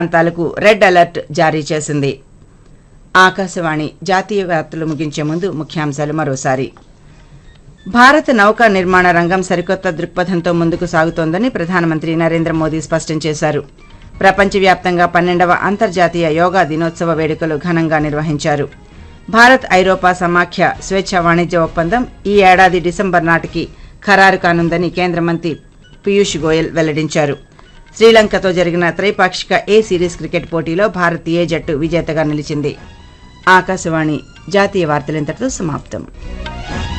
ప్రాంతాలకు red alert జారీ చేసింది ఆకాశవాణి జాతీయ వార్తలు ముగించే ముందు ముఖ్యాంశాలు మరోసారి భారత నౌకా నిర్మాణ రంగం సరికొత్త దృక్పథంతో ముందుకు సాగుతోందని ప్రధానమంత్రి నరేంద్ర మోదీ స్పష్టం చేశారు ప్రపంచవ్యాప్తంగా పన్నెండవ అంతర్జాతీయ యోగా దినోత్సవ వేడుకలు ఘనంగా నిర్వహించారు భారత్ ఐరోపా సమాఖ్య స్వేచ్ఛ వాణిజ్య ఒప్పందం ఈ ఏడాది డిసెంబర్ నాటికి ఖరారు కానుందని కేంద్ర మంత్రి పీయూష్ గోయల్ వెల్లడించారు శ్రీలంకతో జరిగిన త్రైపాక్షిక ఏ సిరీస్ క్రికెట్ పోటీలో భారత్ ఏ జట్టు విజేతగా నిలిచింది ఆకాశవాణి జాతీయ వార్తలింతటితో సమాప్తం